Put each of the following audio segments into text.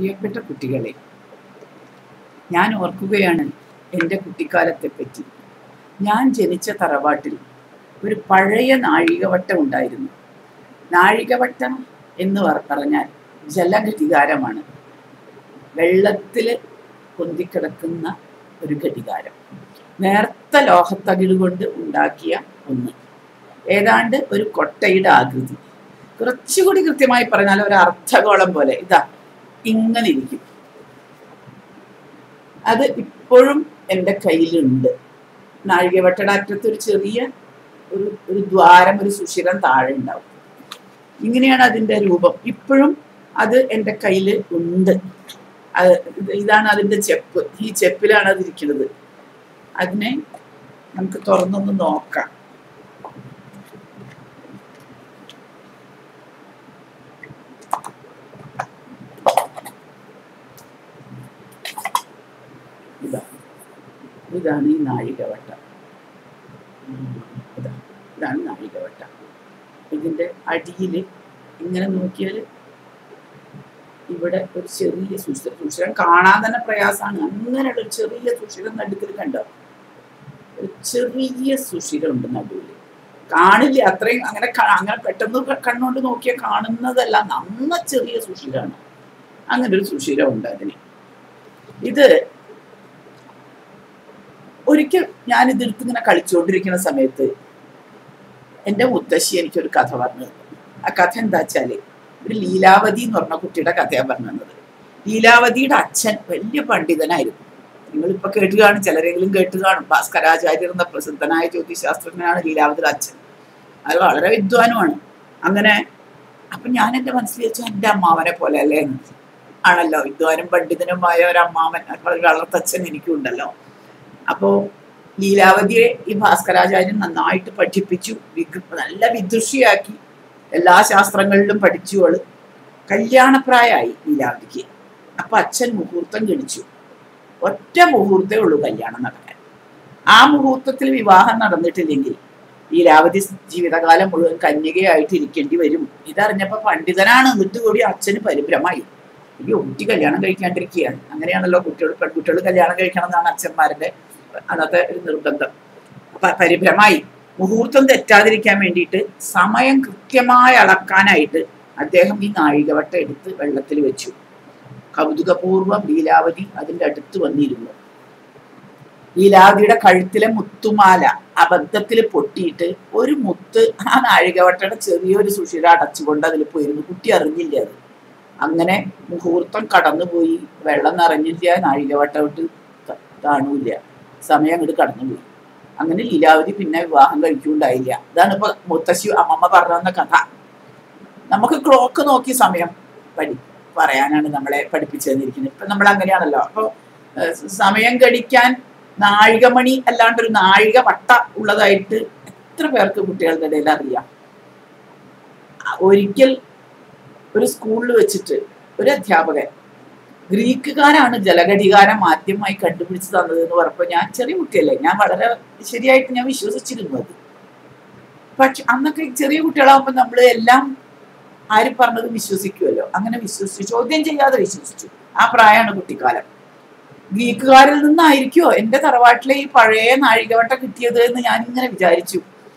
പ്രിയപ്പെട്ട കുട്ടികളെ ഞാൻ ഓർക്കുകയാണ് എൻ്റെ കുട്ടിക്കാലത്തെപ്പറ്റി ഞാൻ ജനിച്ച തറവാട്ടിൽ ഒരു പഴയ നാഴികവട്ടം ഉണ്ടായിരുന്നു നാഴികവട്ടം എന്ന് പറ- പറഞ്ഞാൽ ജലഘടികാരമാണ് വെള്ളത്തിൽ പൊന്തിക്കിടക്കുന്ന ഒരു ഘടികാരം നേർത്ത ലോഹത്തകിട് കൊണ്ട് ഉണ്ടാക്കിയ ഒന്ന് ഏതാണ്ട് ഒരു കൊട്ടയുടെ ആകൃതി കുറച്ചുകൂടി കൃത്യമായി പറഞ്ഞാൽ ഒരു അർദ്ധഗോളം പോലെ ഇതാ ഇങ്ങനെ ഇരിക്കും അത് ഇപ്പോഴും എൻ്റെ കയ്യിലുണ്ട് നാഴികവട്ടയുടെ അറ്റത്ത് ഒരു ചെറിയ ഒരു ഒരു ദ്വാരം ഒരു സുഷിരം താഴെ ഉണ്ടാവും ഇങ്ങനെയാണ് അതിൻ്റെ രൂപം ഇപ്പോഴും അത് എൻ്റെ കയ്യിൽ ഉണ്ട് അത് ഇത് ഇതാണ് അതിൻ്റെ ചെപ്പ് ഈ ചെപ്പിലാണ് അത് ഇരിക്കുന്നത് അതിനെ നമുക്ക് തുറന്നൊന്ന് നോക്കാം ഇതാ ഇതാണ് ഈ നാഴികവട്ടം ഉം, ഇതാ ഇതാണ് നാഴികവട്ടം ഇതിൻ്റെ അടിയിൽ ഇങ്ങനെ നോക്കിയാൽ ഇവിടെ ഒരു ചെറിയ സുഷിരം സുഷിരം കാണാൻ തന്നെ പ്രയാസമാണ് അങ്ങനെയുള്ള ഒരു ചെറിയ സുഷിരം നടുക്കിൽ കണ്ടോ ഒരു ചെറിയ സുഷിരം ഉണ്ട് നടുവിൽ കാണില്ല അത്രയും അങ്ങനെ കാ- അങ്ങനെ പെട്ടെന്ന് ക- കണ്ണുകൊണ്ട് നോക്കിയാൽ കാണുന്നതല്ല നന്ന ചെറിയ സുഷിരമാണ് അങ്ങനെ ഒരു സുഷിരം ഉണ്ട് അതിന് ഇത് ഒരിക്കൽ ഞാൻ ഇതെടുത്ത് ഇങ്ങനെ കളിച്ചുകൊണ്ടിരിക്കുന്ന സമയത്ത് എൻ്റെ മുത്തശ്ശി എനിക്കൊരു കഥ പറഞ്ഞു തന്നു. ആ കഥ എന്താ വെച്ചാല് ഒരു ലീലാവതി എന്ന് പറഞ്ഞ കുട്ടിയുടെ കഥയാണ് പറഞ്ഞു തന്നത് ലീലാവതിയുടെ അച്ഛൻ വലിയ പണ്ഡിതനായിരുന്നു നിങ്ങളിപ്പോ കേട്ട് കാണും ചിലരെങ്കിലും കേട്ട് കാണും ഭാസ്കരാചാര്യർ എന്ന പ്രസിദ്ധനായ ജ്യോതിശാസ്ത്രജ്ഞനാണ് ലീലാവതിയുടെ അച്ഛൻ അത് വളരെ വിദ്വാനുമാണ് അങ്ങനെ അപ്പൊ ഞാൻ എൻ്റെ മനസ്സിൽ വെച്ചു എൻ്റെ അമ്മാവനെ പോലെ അല്ലേ എന്ന്. ആണല്ലോ വിദ്വാനും പണ്ഡിതനുമായ ഒരു അമ്മാവൻ ഒരു വളർത്തച്ഛൻ എനിക്കും ഉണ്ടല്ലോ അപ്പോ ലീലാവതിയെ ഈ ഭാസ്കരാചാര്യൻ നന്നായിട്ട് പഠിപ്പിച്ചു വികൃ- നല്ല വിദുഷിയാക്കി എല്ലാ ശാസ്ത്രങ്ങളിലും പഠിച്ചു അവള് കല്യാണപ്രായമായി ലീലാവതിക്ക് അപ്പൊ അച്ഛൻ മുഹൂർത്തം ഗണിച്ചു ഒറ്റ മുഹൂർത്തേ ഉള്ളൂ കല്യാണം നടക്കാൻ ആ മുഹൂർത്തത്തിൽ വിവാഹം നടന്നിട്ടില്ലെങ്കിൽ ലീലാവതി ജീവിതകാലം മുഴുവൻ കന്യകയായിട്ട് ഇരിക്കേണ്ടി വരും ഇതറിഞ്ഞപ്പോ പണ്ഡിതനാണ് എന്നിട്ട് കൂടി അച്ഛന് പരിഭ്രമായി ഈ കുട്ടി കല്യാണം കഴിക്കാണ്ടിരിക്കുകയാണ് അങ്ങനെയാണല്ലോ കുട്ടികൾ പെൺകുട്ടികൾ കല്യാണം കഴിക്കണം എന്നാണ് അച്ഛന്മാരുടെ അന്നത്തെ ഒരു നിർബന്ധം അപ്പൊ പരിഭ്രമായി മുഹൂർത്തം തെറ്റാതിരിക്കാൻ വേണ്ടിയിട്ട് സമയം കൃത്യമായി അളക്കാനായിട്ട് അദ്ദേഹം ഈ നാഴികവട്ടം എടുത്ത് വെള്ളത്തിൽ വെച്ചു കൗതുകപൂർവം ലീലാവതി അതിൻ്റെ അടുത്ത് വന്നിരുന്നു ലീലാവതിയുടെ കഴുത്തിലെ മുത്തുമാല അബദ്ധത്തിൽ പൊട്ടിയിട്ട് ഒരു മുത്ത് ആ നാഴികവട്ടയുടെ ചെറിയൊരു സുഷിര അടച്ചുകൊണ്ട് അതിൽ പോയിരുന്നു കുട്ടി അറിഞ്ഞില്ല അത് അങ്ങനെ മുഹൂർത്തം കടന്നുപോയി വെള്ളം നിറഞ്ഞില്ല നാഴികവട്ടം വിട്ട് കാണൂല സമയം അങ്ങോട്ട് കടന്നുപോയി അങ്ങനെ ലീലാവതി പിന്നെ വിവാഹം കഴിക്കുണ്ടായില്ല ഇതാണ് ഇപ്പൊ മുത്തശ്ശി അമ്മമ്മ പറഞ്ഞു തന്ന കഥ നമുക്ക് ക്ലോക്ക് നോക്കി സമയം പഠി പറയാനാണ് നമ്മളെ പഠിപ്പിച്ചു തന്നിരിക്കുന്നത് ഇപ്പൊ നമ്മൾ അങ്ങനെയാണല്ലോ അപ്പൊ ഏഹ്, സമയം ഗണിക്കാൻ നാഴികമണി അല്ലാണ്ട് ഒരു നാഴിക വട്ട ഉള്ളതായിട്ട് എത്ര പേർക്ക് കുട്ടികളുടെ ഇടയിൽ അറിയാം ആ, ഒരിക്കൽ ഒരു സ്കൂളിൽ വെച്ചിട്ട് ഒരു അധ്യാപകൻ ഗ്രീക്കുകാരാണ് ജലഘടികാരം ആദ്യമായി കണ്ടുപിടിച്ച് തന്നത് എന്ന് പറഞ്ഞപ്പോൾ ഞാൻ ചെറിയ കുട്ടിയല്ലേ ഞാൻ വളരെ ശരിയായിട്ട് ഞാൻ വിശ്വസിച്ചിരുന്നു അത് പക്ഷെ അന്നൊക്കെ ചെറിയ കുട്ടികളാകുമ്പോൾ നമ്മൾ എല്ലാം ആര് പറഞ്ഞത് വിശ്വസിക്കുമല്ലോ അങ്ങനെ വിശ്വസിച്ചു ചോദ്യം ചെയ്യാതെ വിശ്വസിച്ചു ആ പ്രായമാണ് കുട്ടിക്കാലം ഗ്രീക്കുകാരിൽ നിന്നായിരിക്കുമോ എൻ്റെ തറവാട്ടിലെ ഈ പഴയ നാഴികവട്ടം കിട്ടിയത് എന്ന് ഞാൻ ഇങ്ങനെ വിചാരിച്ചു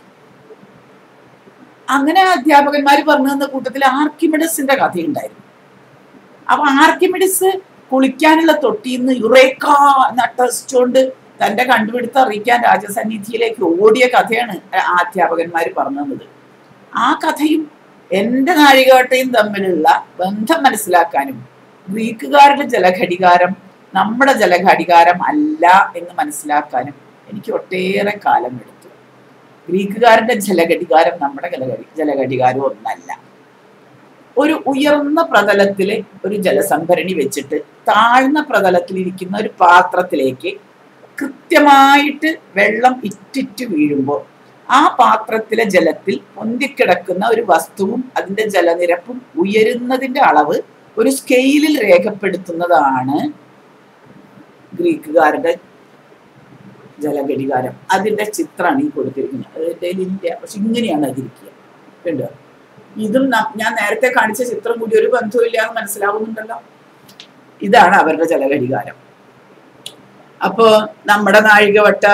അങ്ങനെ അധ്യാപകന്മാർ പറഞ്ഞു തന്ന കൂട്ടത്തിൽ ആർക്കിമിഡസിന്റെ കഥയുണ്ടായിരുന്നു അപ്പൊ ആർക്കിമിഡിസ് കുളിക്കാനുള്ള തൊട്ടിന്ന് യുറേക്ക നട്ടച്ചുകൊണ്ട് തന്റെ കണ്ടുപിടുത്തം അറിയിക്കാൻ രാജസന്നിധിയിലേക്ക് ഓടിയ കഥയാണ് ആ അധ്യാപകന്മാർ പറഞ്ഞു തന്നത് ആ കഥയും എന്റെ നാഴികവട്ടയും തമ്മിലുള്ള ബന്ധം മനസ്സിലാക്കാനും ഗ്രീക്കുകാരുടെ ജലഘടികാരം നമ്മുടെ ജലഘടികാരം അല്ല എന്ന് മനസ്സിലാക്കാനും എനിക്ക് ഒട്ടേറെ കാലം എടുത്തു ഗ്രീക്കുകാരുടെ ജലഘടികാരം നമ്മുടെ ജലഘടി ജലഘടികാരം ഒന്നല്ല ഒരു ഉയർന്ന പ്രതലത്തില് ഒരു ജലസംഭരണി വെച്ചിട്ട് താഴ്ന്ന പ്രതലത്തിൽ ഇരിക്കുന്ന ഒരു പാത്രത്തിലേക്ക് കൃത്യമായിട്ട് വെള്ളം ഇറ്റിറ്റ് വീഴുമ്പോൾ ആ പാത്രത്തിലെ ജലത്തിൽ പൊന്തിക്കിടക്കുന്ന ഒരു വസ്തുവും അതിന്റെ ജലനിരപ്പും ഉയരുന്നതിന്റെ അളവ് ഒരു സ്കെയിലിൽ രേഖപ്പെടുത്തുന്നതാണ് ഗ്രീക്കുകാരുടെ ജലഘടികാരം അതിന്റെ ചിത്രമാണ് ഈ കൊടുത്തിരിക്കുന്നത് അതിന്റെ ഇല്ല പക്ഷെ ഇങ്ങനെയാണ് അതിരിക്കുക കണ്ടോ ഇതും ന- ഞാൻ നേരത്തെ കാണിച്ച ചിത്രം കൂടി ഒരു ബന്ധവും ഇല്ലാന്ന് മനസ്സിലാവുന്നുണ്ടല്ലോ ഇതാണ് അവരുടെ ജലഘടികാരം അപ്പോ നമ്മുടെ നാഴികവട്ട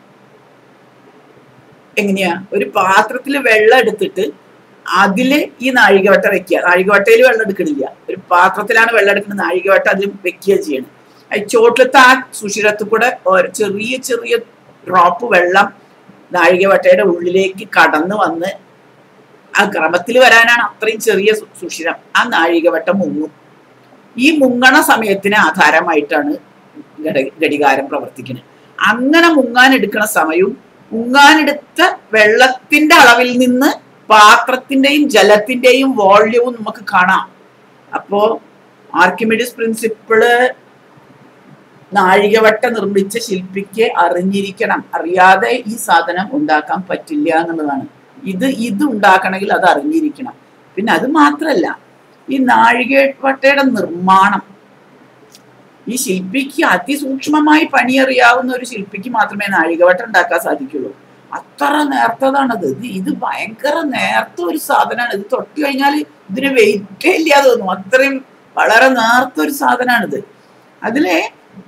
എങ്ങനെയാ ഒരു പാത്രത്തിൽ വെള്ളം എടുത്തിട്ട് അതില് ഈ നാഴികവട്ട വെക്കുക നാഴികവട്ടയിൽ വെള്ളം എടുക്കണില്ല ഒരു പാത്രത്തിലാണ് വെള്ളം എടുക്കുന്നത് നാഴികവട്ട അതിൽ വെക്കുക ചെയ്യണം ഈ ചോട്ടിലത്തെ ആ സുഷിരത്തിൽ കൂടെ ഓരോ ചെറിയ ചെറിയ ഡ്രോപ്പ് വെള്ളം നാഴികവട്ടയുടെ ഉള്ളിലേക്ക് കടന്നു വന്ന് ആ ക്രമത്തിൽ വരാനാണ് അത്രയും ചെറിയ സു- സുഷിരം ആ നാഴികവട്ടം മുങ്ങും ഈ മുങ്ങണ സമയത്തിന് ആധാരമായിട്ടാണ് ഘട- ഘടികാരം പ്രവർത്തിക്കുന്നത് അങ്ങനെ മുങ്ങാൻ എടുക്കുന്ന സമയവും മുങ്ങാനെടുത്ത വെള്ളത്തിന്റെ അളവിൽ നിന്ന് പാത്രത്തിന്റെയും ജലത്തിന്റെയും വോള്യവും നമുക്ക് കാണാം അപ്പോ ആർക്കിമിഡിസ് പ്രിൻസിപ്പിള് നാഴികവട്ട നിർമ്മിച്ച ശില്പിക്ക് അറിഞ്ഞിരിക്കണം അറിയാതെ ഈ സാധനം ഉണ്ടാക്കാൻ പറ്റില്ല എന്നുള്ളതാണ് ഇത് ഇത് ഉണ്ടാക്കണമെങ്കിൽ അത് അറിഞ്ഞിരിക്കണം പിന്നെ അത് മാത്രല്ല ഈ നാഴികവട്ടയുടെ നിർമ്മാണം ഈ ശില്പിക്ക് അതിസൂക്ഷ്മമായി പണിയറിയാവുന്ന ഒരു ശില്പിക്ക് മാത്രമേ നാഴികവട്ടം ഉണ്ടാക്കാൻ സാധിക്കുള്ളൂ അത്ര നേർത്തതാണത് ഇത് ഇത് ഭയങ്കര നേർത്ത ഒരു സാധനമാണ് ഇത് തൊട്ട് കഴിഞ്ഞാൽ ഇതിന് വെയിറ്റേ ഇല്ല തോന്നും അത്രയും വളരെ നേർത്ത ഒരു സാധനമാണിത് അതിലെ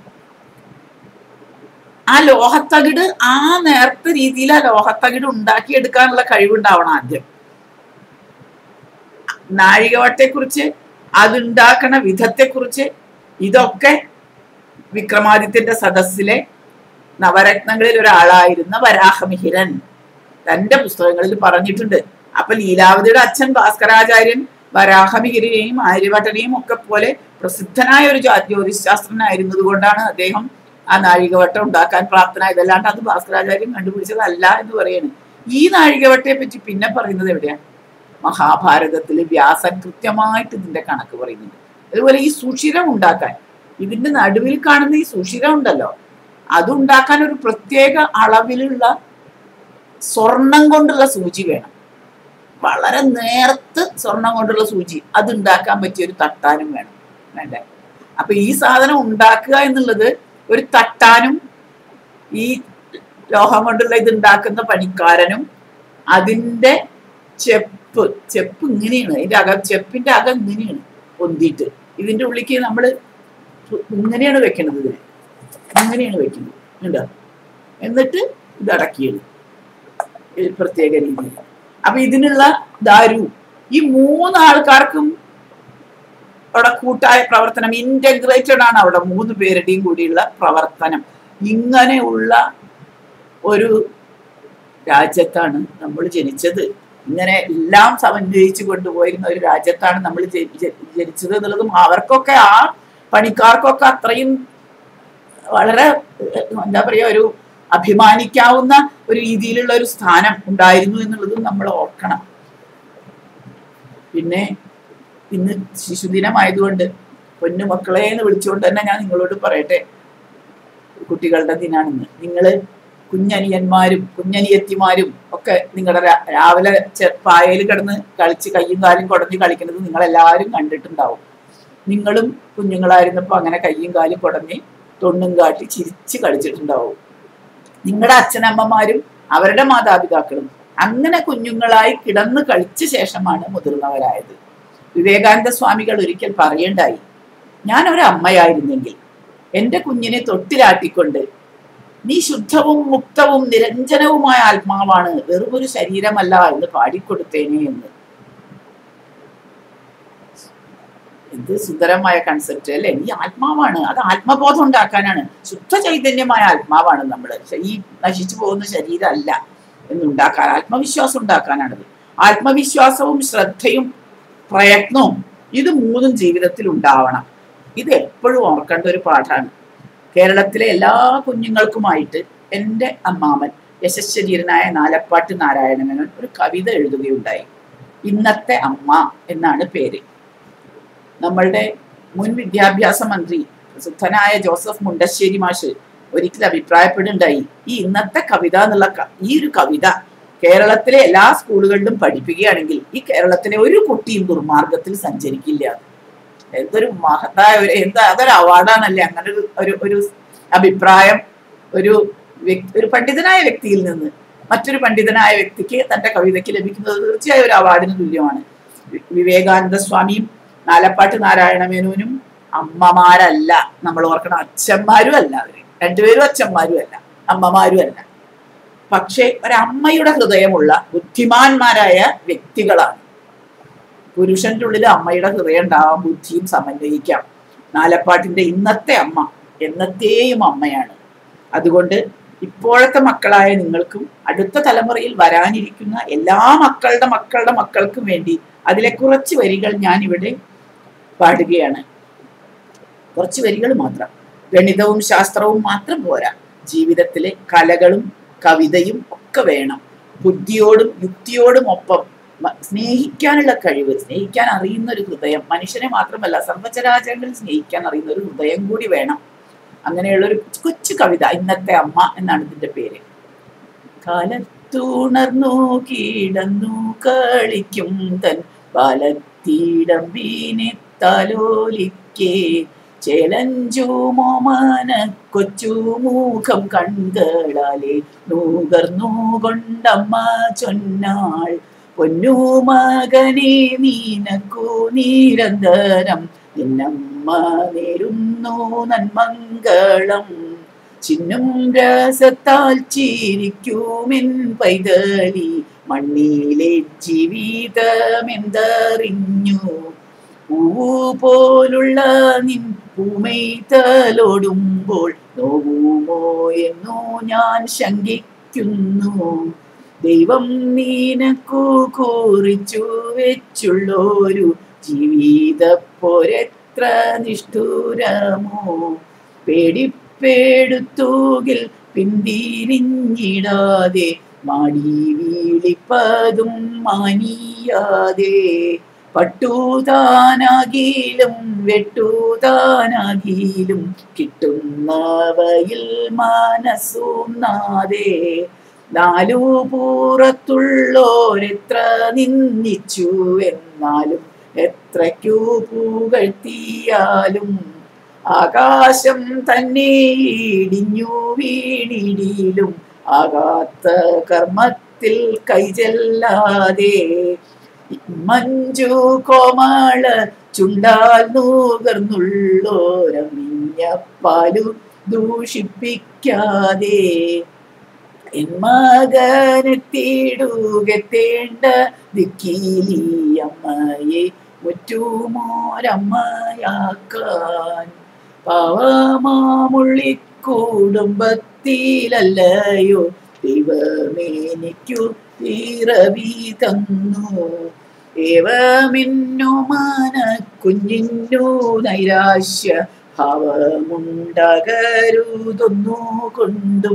ആ ലോഹത്തകിട് ആ നേർത്ത രീതിയിൽ ആ ലോഹത്തകിട് ഉണ്ടാക്കിയെടുക്കാനുള്ള കഴിവുണ്ടാവണം ആദ്യം നാഴികവട്ടെക്കുറിച്ച് അതുണ്ടാക്കണ വിധത്തെക്കുറിച്ച് ഇതൊക്കെ വിക്രമാദിത്യന്റെ സദസ്സിലെ നവരത്നങ്ങളിൽ ഒരാളായിരുന്ന വരാഹമിഹിരൻ തന്റെ പുസ്തകങ്ങളിൽ പറഞ്ഞിട്ടുണ്ട് അപ്പൊ ലീലാവതിയുടെ അച്ഛൻ ഭാസ്കരാചാര്യൻ വരാഹമിഹിരനെയും ആര്യഭട്ടനെയും ഒക്കെ പോലെ പ്രസിദ്ധനായ ഒരു ജാ- ജ്യോതിശാസ്ത്രജ്ഞനായിരുന്നത് കൊണ്ടാണ് അദ്ദേഹം ആ നാഴികവട്ടം ഉണ്ടാക്കാൻ പ്രാപ്തനായത് അല്ലാണ്ട് അത് ഭാസ്കരാചാര്യൻ കണ്ടുപിടിച്ചതല്ല എന്ന് പറയാണ് ഈ നാഴികവട്ടയെ പറ്റി പിന്നെ പറയുന്നത് എവിടെയാ മഹാഭാരതത്തിൽ വ്യാസൻ കൃത്യമായിട്ട് ഇതിന്റെ കണക്ക് പറയുന്നുണ്ട് അതുപോലെ ഈ സുഷിരം ഉണ്ടാക്കാൻ ഇതിന്റെ നടുവിൽ കാണുന്ന ഈ സുഷിരം ഉണ്ടല്ലോ അതുണ്ടാക്കാൻ ഒരു പ്രത്യേക അളവിലുള്ള സ്വർണം കൊണ്ടുള്ള സൂചി വേണം വളരെ നേർത്ത് സ്വർണം കൊണ്ടുള്ള സൂചി അത് ഉണ്ടാക്കാൻ പറ്റിയ ഒരു തട്ടാനും വേണം വേണ്ടേ അപ്പൊ ഈ സാധനം ഉണ്ടാക്കുക എന്നുള്ളത് ഒരു തട്ടാനും ഈ ലോഹം കൊണ്ടുള്ള ഇത് ഉണ്ടാക്കുന്ന പണിക്കാരനും അതിന്റെ ചെപ്പ് ചെപ്പ് ഇങ്ങനെയാണ് അതിന്റെ അകം ചെപ്പിന്റെ അകം ഇങ്ങനെയാണ് പൊന്തിയിട്ട് ഇതിന്റെ ഉള്ളിക്ക് നമ്മൾ ഇങ്ങനെയാണ് വെക്കണത് ഇതിന് ഇങ്ങനെയാണ് വെക്കുന്നത് ഉണ്ടോ എന്നിട്ട് ഇത് അടക്കിയത് ഒരു പ്രത്യേക രീതിയിൽ അപ്പൊ ഇതിനുള്ള ദാരു ഈ മൂന്ന് ആൾക്കാർക്കും അവിടെ കൂട്ടായ പ്രവർത്തനം ഇന്റഗ്രേറ്റഡ് ആണ് അവിടെ മൂന്ന് പേരുടെയും കൂടിയുള്ള പ്രവർത്തനം ഇങ്ങനെയുള്ള ഒരു രാജ്യത്താണ് നമ്മൾ ജനിച്ചത് ഇങ്ങനെ എല്ലാം സമന്വയിച്ചു കൊണ്ടുപോയിരുന്ന ഒരു രാജ്യത്താണ് നമ്മൾ ജനി- ജ- ജനിച്ചത് എന്നുള്ളതും അവർക്കൊക്കെ ആ പണിക്കാർക്കൊക്കെ അത്രയും വളരെ ഏഹ്, എന്താ പറയുക ഒരു അഭിമാനിക്കാവുന്ന ഒരു രീതിയിലുള്ള ഒരു സ്ഥാനം ഉണ്ടായിരുന്നു എന്നുള്ളതും നമ്മൾ ഓർക്കണം പിന്നെ ഇന്ന് ശിശുദിനമായതുകൊണ്ട് പൊന്നുമക്കളെ എന്ന് വിളിച്ചുകൊണ്ട് തന്നെ ഞാൻ നിങ്ങളോട് പറയട്ടെ കുട്ടികളുടെ ദിനാണെന്ന് നിങ്ങള് കുഞ്ഞനിയന്മാരും കുഞ്ഞനിയത്തിമാരും ഒക്കെ നിങ്ങളുടെ രാ- രാവിലെ ചെ- പായയിൽ കിടന്ന് കളിച്ച് കയ്യും കാലും കുടഞ്ഞ് കളിക്കുന്നത് നിങ്ങളെല്ലാവരും കണ്ടിട്ടുണ്ടാവും നിങ്ങളും കുഞ്ഞുങ്ങളായിരുന്നപ്പോൾ അങ്ങനെ കയ്യും കാലും കുടഞ്ഞ് തൊണ്ണും കാട്ടി ചിരിച്ച് കളിച്ചിട്ടുണ്ടാവും നിങ്ങളുടെ അച്ഛനമ്മമാരും അവരുടെ മാതാപിതാക്കളും അങ്ങനെ കുഞ്ഞുങ്ങളായി കിടന്ന് കളിച്ച ശേഷമാണ് മുതിർന്നവരായത് വിവേകാനന്ദ സ്വാമികൾ ഒരിക്കൽ പറയേണ്ടായി ഞാൻ ഒരു അമ്മയായിരുന്നെങ്കിൽ എൻ്റെ കുഞ്ഞിനെ തൊട്ടിലാട്ടിക്കൊണ്ട് നീ ശുദ്ധവും മുക്തവും നിരഞ്ജനവുമായ ആത്മാവാണ് വെറുമൊരു ശരീരമല്ല എന്ന് പാടിക്കൊടുത്തേനെ എന്ന് എന്ത് സുന്ദരമായ കൺസെപ്റ്റ് അല്ലെ ഈ ആത്മാവാണ് അത് ആത്മബോധം ഉണ്ടാക്കാനാണ് ശുദ്ധ ചൈതന്യമായ ആത്മാവാണ് നമ്മൾ ഈ നശിച്ചു പോകുന്ന ശരീരമല്ല എന്നുണ്ടാക്കാൻ ആത്മവിശ്വാസം ഉണ്ടാക്കാനാണത് ആത്മവിശ്വാസവും ശ്രദ്ധയും പ്രയത്നവും ഇത് മൂന്നും ജീവിതത്തിൽ ഉണ്ടാവണം ഇത് എപ്പോഴും ഓർക്കേണ്ട ഒരു പാഠമാണ് കേരളത്തിലെ എല്ലാ കുഞ്ഞുങ്ങൾക്കുമായിട്ട് എൻ്റെ അമ്മാമൻ യശസ്വരീരനായ നാലപ്പാട്ട് നാരായണമേനോൻ ഒരു കവിത എഴുതുകയുണ്ടായി ഇന്നത്തെ അമ്മ എന്നാണ് പേര് നമ്മളുടെ മുൻ വിദ്യാഭ്യാസ മന്ത്രി പ്രസിദ്ധനായ ജോസഫ് മുണ്ടശ്ശേരി മാഷ് ഒരിക്കൽ അഭിപ്രായപ്പെടുണ്ടായി ഈ ഇന്നത്തെ കവിത എന്നുള്ള ക- ഈ ഒരു കവിത കേരളത്തിലെ എല്ലാ സ്കൂളുകളിലും പഠിപ്പിക്കുകയാണെങ്കിൽ ഈ കേരളത്തിലെ ഒരു കുട്ടിയും ദുർമാർഗത്തിൽ സഞ്ചരിക്കില്ല എന്തൊരു മഹത്തായ ഒരു എന്താ അതൊരു അവാർഡാണല്ലേ അങ്ങനെ ഒരു ഒരു ഒരു അഭിപ്രായം ഒരു വ്യക്തി ഒരു പണ്ഡിതനായ വ്യക്തിയിൽ നിന്ന് മറ്റൊരു പണ്ഡിതനായ വ്യക്തിക്ക് തന്റെ കവിതയ്ക്ക് ലഭിക്കുന്നത് തീർച്ചയായും ഒരു അവാർഡിന് തുല്യമാണ് വി- വിവേകാനന്ദ സ്വാമിയും നാലപ്പാട്ട് നാരായണ മേനോനും അമ്മമാരല്ല നമ്മൾ ഓർക്കണം അച്ഛന്മാരും അല്ല അവര് രണ്ടുപേരും അച്ഛന്മാരും അല്ല അമ്മമാരും അല്ല പക്ഷെ ഒരമ്മയുടെ ഹൃദയമുള്ള ബുദ്ധിമാന്മാരായ വ്യക്തികളാണ് പുരുഷന്റെ ഉള്ളിൽ അമ്മയുടെ ഹൃദയം ഉണ്ടാവാൻ ബുദ്ധിയും സമന്വയിക്കാം നാലപ്പാട്ടിന്റെ ഇന്നത്തെ അമ്മ എന്നത്തെയും അമ്മയാണ് അതുകൊണ്ട് ഇപ്പോഴത്തെ മക്കളായ നിങ്ങൾക്കും അടുത്ത തലമുറയിൽ വരാനിരിക്കുന്ന എല്ലാ മക്കളുടെ മക്കളുടെ മക്കൾക്കും വേണ്ടി അതിലെ കുറച്ച് വരികൾ ഞാൻ ഇവിടെ പാടുകയാണ് കുറച്ച് വരികൾ മാത്രം ഗണിതവും ശാസ്ത്രവും മാത്രം പോരാ ജീവിതത്തിലെ കലകളും കവിതയും ഒക്കെ വേണം ബുദ്ധിയോടും യുക്തിയോടും ഒപ്പം മ- സ്നേഹിക്കാനുള്ള കഴിവ് സ്നേഹിക്കാൻ അറിയുന്ന ഒരു ഹൃദയം മനുഷ്യനെ മാത്രമല്ല സർവചരാചരങ്ങളിൽ സ്നേഹിക്കാൻ അറിയുന്ന ഒരു ഹൃദയം കൂടി വേണം അങ്ങനെയുള്ള ഒരു കൊച്ചു കവിത ഇന്നത്തെ അമ്മ എന്നാണ് ഇതിന്റെ പേര് കാലത്തുണർന്നു കിടന്നു കളിക്കും തൻ ബാലത്തീടം വീനെ തലോലിക്കേ ചേലഞ്ചു മോമന കൊച്ചു മൂഖം കൺകളാലെ നൂകർന്നു കൊണ്ടമ്മ ചൊന്നാൾ പൊന്നു മകനെ നീനക്കു നിരന്തരം നിന്നമ്മ നേരുന്നു നന്മംഗളം ചിന്നും രസത്താൽ ചിരിക്കുമെൻ പൈതലി മണ്ണിലെ ജീവിതമെന്തറിഞ്ഞു പൂവു പോലുള്ള നിൻ പൂമൈതലോടുമ്പോൾ നോവുമോ എന്നു ഞാൻ ശങ്കിക്കുന്നു ദൈവം നീനക്കു കുറിച്ചു വെച്ചുള്ളൊരു ജീവിതപ്പോരെത്ര നിഷ്ഠുരമോ പേടിപ്പേടുത്തൂകിൽ പിന്തിരിഞ്ഞിടാതെ മാടി വീളിപ്പതും മാനിയാതെ പട്ടുതാനാകിലും വെട്ടുതാനാകിലും കിട്ടുന്നവയിൽ മനസ്സുന്നാതെ നാലു പൂറത്തുള്ളോരെത്ര നിന്ദിച്ചു എന്നാലും എത്രയ്ക്കു പുകഴ്ത്തിയാലും ആകാശം തന്നെ ഇടിഞ്ഞു വീണിടിയിലും ആകാത്ത കർമ്മത്തിൽ കൈചെല്ലാതെ മഞ്ജു കോമാള ചുണ്ടാൽ നൂകർന്നുള്ളോരമിഞ്ഞ പാലു ദൂഷിപ്പിക്കാതെ എൻ മകനെത്തിടുകത്തേണ്ട ദിക്കിലി അമ്മയെ മുറ്റുമോരമ്മയാക്കാൻ പാവമാമുള്ളി കുടുംബത്തിലല്ലയോ ദൈവമേനിക്കു പിറവി തന്നു ഏവമിന്നു മാന കുഞ്ഞിന്നു നൈരാശ്യ ഭാവമുണ്ടകരുതൊന്നു കൊണ്ടും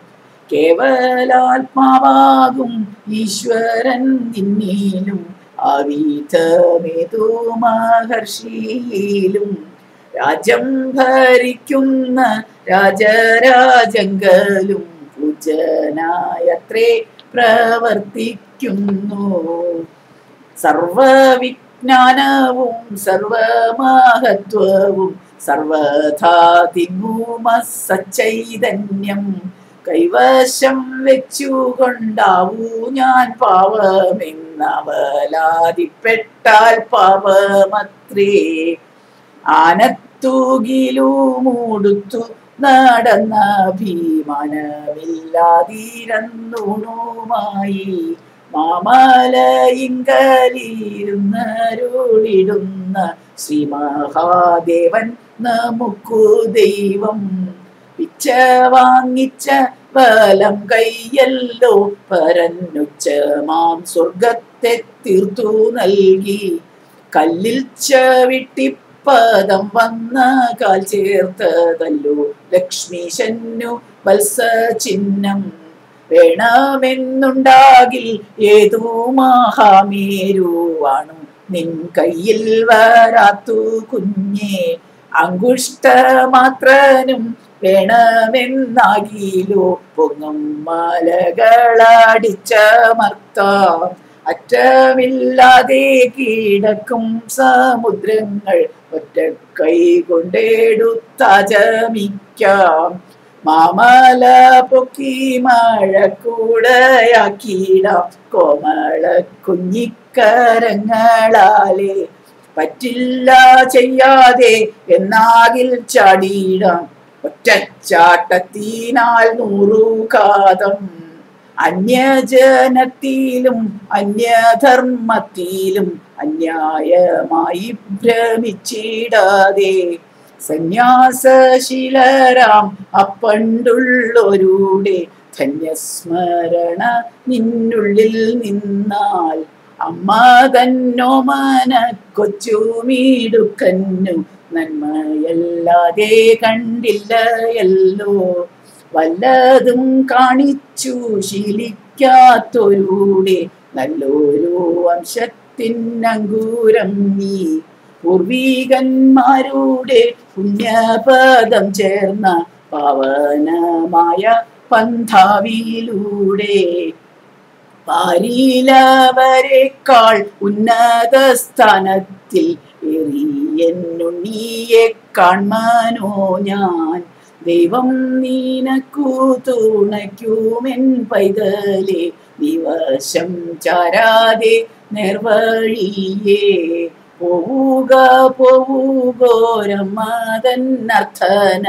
കേവലാത്മാവാകും ഈശ്വരൻ നിന്നിലും ആവിധമേതു മഹർഷിയിലും രാജ്യം ഭരിക്കുന്ന രാജരാജങ്കലും പൂജനായത്രേ പ്രവർത്തിക്കുന്നു സർവവിജ്ഞാനവും സർവമഹത്വവും സർവധാതിങ്ങുമ സച്ചൈതന്യം കൈവശം വെച്ചുകൊണ്ടാവൂ ഞാൻ പാവമെന്നവലാതിപ്പെട്ടാൽ പാവമത്രേ ആനത്തൂകിലു മൂടുത്തു നടന്ന ഭീമാനമില്ലാതിരന്നുണുമായി മാമലയിങ്കലിരുന്നരുളിടുന്ന ശ്രീ മഹാദേവൻ നമുക്കു ദൈവം പിച്ച വാങ്ങിച്ച വലം കയ്യല്ലോ പരന്നുച്ച മാം സ്വർഗത്തെ തീർത്തു നൽകി കല്ലിൽ ചവിട്ടിപ്പദം വന്ന കാൽ ചേർത്തതല്ലോ ലക്ഷ്മീശന്നു വത്സ ചിഹ്നം വേണമെന്നുണ്ടാകിൽ ഏതു മഹാമേരുവാണു നിൻ കയ്യിൽ വരാത്തു കുഞ്ഞേ അങ്കുഷ്ടമാത്രനും വേണമെന്നാകിലോ പൊങ്ങും മലകളടിച്ചമർത്താം അറ്റമില്ലാതെ കിടക്കും സമുദ്രങ്ങൾ ഒറ്റ കൈ കൊണ്ടെടുത്തജമിക്കാം മാമല പൊക്കി മഴ കൂടയാക്കിടാം കോമള കുഞ്ഞിക്കരങ്ങളാലെ പറ്റില്ല ചെയ്യാതെ എന്നാകിൽ ചാടിയിടാം ഒറ്റച്ചാട്ടത്തിനാൽ നൂറു കാതം അന്യജനത്തിലും അന്യധർമ്മത്തിലും അന്യായമായി ഭ്രമിച്ചിടാതെ സന്യാസശീലരാം അപ്പണ്ടുള്ളൊരുടെ ധന്യസ്മരണ നിന്നുള്ളിൽ നിന്നാൽ അമ്മ തന്നോമന കൊച്ചുമീടുക്കന്നു നന്മയല്ലാതെ കണ്ടില്ലയല്ലോ വല്ലതും കാണിച്ചു ശീലിക്കാത്തൊരുടെ നല്ലൊരു വംശത്തിനങ്കൂരം നീ പൂർവീകന്മാരുടെ പുണ്യപദം ചേർന്ന പാവനമായ പന്ഥാവിലൂടെ പാരീലവരെക്കാൾ ഉന്നത സ്ഥാനത്തിൽ എറിയെന്നുണ്ണിയെ കാൺമാനോ ഞാൻ ദൈവം നീനക്കു തുണയ്ക്കുമെൻ പൈതലേ ദിവശം ചാരാതെ നേർവഴിയേ പോവുക പോവുകോരമതന്നർത്ഥന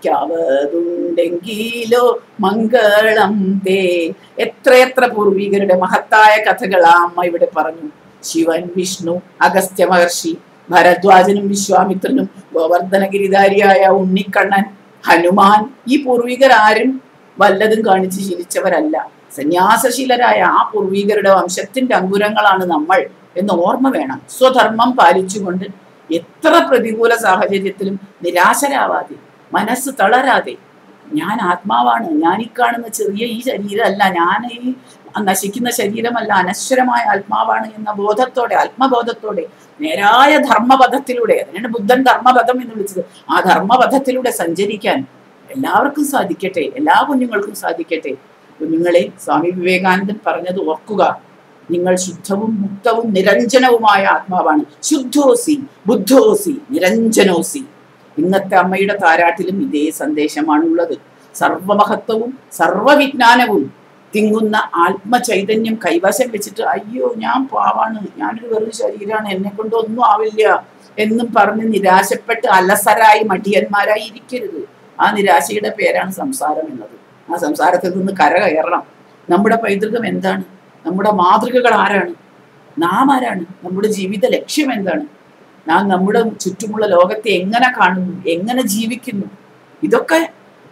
ക്യാവതുണ്ടെങ്കിലോ മംഗളം തേ എത്രയെത്ര പൂർവികരുടെ മഹത്തായ കഥകൾ ആ അമ്മ ഇവിടെ പറഞ്ഞു ശിവൻ വിഷ്ണു അഗസ്ത്യ മഹർഷി ഭരദ്വാജനും വിശ്വാമിത്രനും ഗോവർദ്ധനഗിരിധാരിയായ ഉണ്ണിക്കണ്ണൻ ഹനുമാൻ ഈ പൂർവികരാരും വല്ലതും കാണിച്ച് ശീലിച്ചവരല്ല സന്യാസശീലരായ ആ പൂർവികരുടെ വംശത്തിന്റെ അങ്കുരങ്ങളാണ് നമ്മൾ എന്ന് ഓർമ്മ വേണം സ്വധർമ്മം പാലിച്ചുകൊണ്ട് എത്ര പ്രതികൂല സാഹചര്യത്തിലും നിരാശരാവാതെ മനസ്സ് തളരാതെ ഞാൻ ആത്മാവാണ് ഞാൻ ഈ കാണുന്ന ചെറിയ ഈ ശരീരമല്ല ഞാൻ ഈ നശിക്കുന്ന ശരീരമല്ല അനശ്വരമായ ആത്മാവാണ് എന്ന ബോധത്തോടെ ആത്മബോധത്തോടെ നേരായ ധർമ്മപഥത്തിലൂടെ അതിനാണ് ബുദ്ധൻ ധർമ്മപഥം എന്ന് വിളിച്ചത് ആ ധർമ്മപഥത്തിലൂടെ സഞ്ചരിക്കാൻ എല്ലാവർക്കും സാധിക്കട്ടെ എല്ലാ കുഞ്ഞുങ്ങൾക്കും സാധിക്കട്ടെ കുഞ്ഞുങ്ങളെ സ്വാമി വിവേകാനന്ദൻ പറഞ്ഞത് ഓർക്കുക നിങ്ങൾ ശുദ്ധവും മുക്തവും നിരഞ്ജനവുമായ ആത്മാവാണ് ശുദ്ധോസി ബുദ്ധോസി നിരഞ്ജനോസി ഇന്നത്തെ അമ്മയുടെ താരാട്ടിലും ഇതേ സന്ദേശമാണ് ഉള്ളത് സർവമഹത്വവും സർവവിജ്ഞാനവും തിങ്ങുന്ന ആത്മചൈതന്യം കൈവശം വെച്ചിട്ട് അയ്യോ ഞാൻ പാവാണ് ഞാനൊരു വെറും ശരീരമാണ് എന്നെ കൊണ്ട് ഒന്നും ആവില്ല എന്നും പറഞ്ഞ് നിരാശപ്പെട്ട് അലസരായി മടിയന്മാരായി ഇരിക്കരുത് ആ നിരാശയുടെ പേരാണ് സംസാരം എന്നത് ആ സംസാരത്തിൽ നിന്ന് കര കയറണം നമ്മുടെ പൈതൃകം എന്താണ് നമ്മുടെ മാതൃകകൾ ആരാണ് നാം ആരാണ് നമ്മുടെ ജീവിത ലക്ഷ്യം എന്താണ് നാം നമ്മുടെ ചുറ്റുമുള്ള ലോകത്തെ എങ്ങനെ കാണുന്നു എങ്ങനെ ജീവിക്കുന്നു ഇതൊക്കെ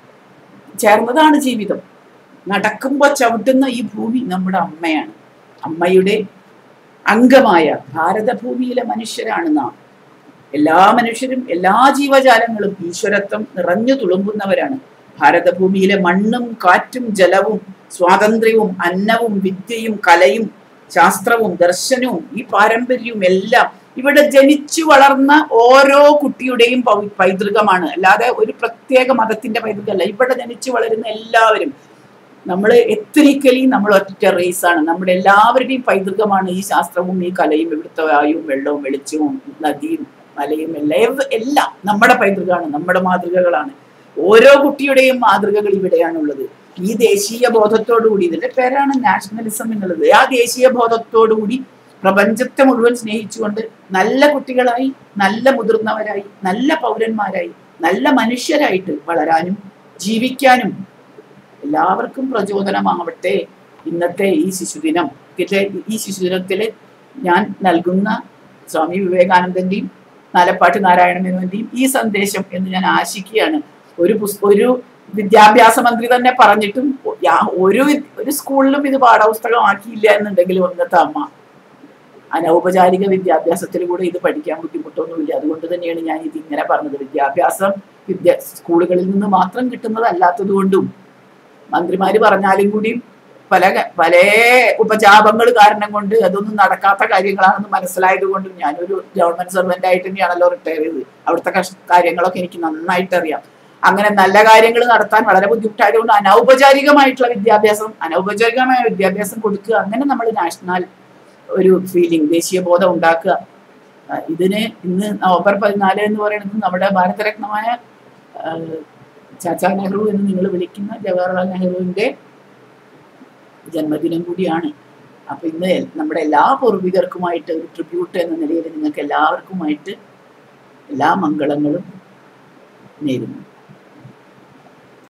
ചേർന്നതാണ് ജീവിതം നടക്കുമ്പോൾ ചവിട്ടുന്ന ഈ ഭൂമി നമ്മുടെ അമ്മയാണ് അമ്മയുടെ അംഗമായ ഭാരതഭൂമിയിലെ മനുഷ്യരാണ് നാം എല്ലാ മനുഷ്യരും എല്ലാ ജീവജാലങ്ങളും ഈശ്വരത്വം നിറഞ്ഞു തുളുമ്പുന്നവരാണ് ഭാരതഭൂമിയിലെ മണ്ണും കാറ്റും ജലവും സ്വാതന്ത്ര്യവും അന്നവും വിദ്യയും കലയും ശാസ്ത്രവും ദർശനവും ഈ പാരമ്പര്യവും എല്ലാം ഇവിടെ ജനിച്ചു വളർന്ന ഓരോ കുട്ടിയുടെയും പൗ- പൈതൃകമാണ് അല്ലാതെ ഒരു പ്രത്യേക മതത്തിന്റെ പൈതൃകമല്ല ഇവിടെ ജനിച്ചു വളരുന്ന എല്ലാവരും നമ്മൾ എത്രിക്കലി നമ്മൾ ഒറ്റ റേസാണ് നമ്മുടെ എല്ലാവരുടെയും പൈതൃകമാണ് ഈ ശാസ്ത്രവും ഈ കലയും ഇവിടുത്തെ വായുവും വെള്ളവും വെളിച്ചവും നദിയും മലയും എല്ലാം എവ്- എല്ലാം നമ്മുടെ പൈതൃകമാണ് നമ്മുടെ മാതൃകകളാണ് ഓരോ കുട്ടിയുടെയും മാതൃകകൾ ഇവിടെയാണുള്ളത് ഈ ദേശീയ ബോധത്തോടുകൂടി ഇതിന്റെ പേരാണ് നാഷണലിസം എന്നുള്ളത് ആ ദേശീയ ബോധത്തോടുകൂടി പ്രപഞ്ചത്തെ മുഴുവൻ സ്നേഹിച്ചുകൊണ്ട് നല്ല കുട്ടികളായി നല്ല മുതിർന്നവരായി നല്ല പൗരന്മാരായി നല്ല മനുഷ്യരായിട്ട് വളരാനും ജീവിക്കാനും എല്ലാവർക്കും പ്രചോദനമാവട്ടെ ഇന്നത്തെ ഈ ശിശുദിനം ഇതിലെ ഈ ശിശുദിനത്തില് ഞാൻ നൽകുന്ന സ്വാമി വിവേകാനന്ദന്റെയും നാലപ്പാട്ട് നാരായണ മേനോന്റെയും ഈ സന്ദേശം എന്ന് ഞാൻ ആശിക്കുകയാണ് ഒരു പുസ് ഒരു വിദ്യാഭ്യാസ മന്ത്രി തന്നെ പറഞ്ഞിട്ടും യാ- ഒരു വി- ഒരു സ്കൂളിലും ഇത് പാഠപുസ്തകമാക്കിയില്ല എന്നുണ്ടെങ്കിൽ ഒന്നത്തെ അമ്മ അനൗപചാരിക വിദ്യാഭ്യാസത്തിലൂടെ ഇത് പഠിക്കാൻ ബുദ്ധിമുട്ടൊന്നുമില്ല അതുകൊണ്ട് തന്നെയാണ് ഞാൻ ഇത് ഇങ്ങനെ പറഞ്ഞത് വിദ്യാഭ്യാസം വിദ്യ സ്കൂളുകളിൽ നിന്ന് മാത്രം കിട്ടുന്നതല്ലാത്തത് കൊണ്ടും മന്ത്രിമാര് പറഞ്ഞാലും കൂടി പല ക- പല ഉപജാപങ്ങൾ കാരണം കൊണ്ട് അതൊന്നും നടക്കാത്ത കാര്യങ്ങളാണെന്ന് മനസ്സിലായത് കൊണ്ടും ഞാനൊരു ഗവൺമെന്റ് സർവന്റ് ആയിട്ട് തന്നെയാണല്ലോ റിട്ടയർ ചെയ്തത് അവിടുത്തെ കഷ് കാര്യങ്ങളൊക്കെ എനിക്ക് നന്നായിട്ട് അറിയാം അങ്ങനെ നല്ല കാര്യങ്ങൾ നടത്താൻ വളരെ ബുദ്ധിമുട്ടായതുകൊണ്ട് അനൗപചാരികമായിട്ടുള്ള വിദ്യാഭ്യാസം അനൗപചാരികമായ വിദ്യാഭ്യാസം കൊടുക്കുക അങ്ങനെ നമ്മൾ നാഷണൽ ഒരു ഫീലിംഗ് ദേശീയ ബോധം ഉണ്ടാക്കുക ആ, ഇതിന് ഇന്ന് നവംബർ പതിനാല് എന്ന് പറയുന്നത് നമ്മുടെ ഭാരതരത്നമായ ആ, ചാച്ചാ നെഹ്റു എന്ന് നിങ്ങൾ വിളിക്കുന്ന ജവഹർലാൽ നെഹ്റുവിന്റെ ജന്മദിനം കൂടിയാണ് അപ്പൊ ഇന്ന് എൽ- നമ്മുടെ എല്ലാ പൂർവികർക്കുമായിട്ട് ഒരു ട്രിബ്യൂട്ട് എന്ന നിലയിൽ നിങ്ങൾക്ക് എല്ലാവർക്കുമായിട്ട് എല്ലാ മംഗളങ്ങളും നേരുന്നു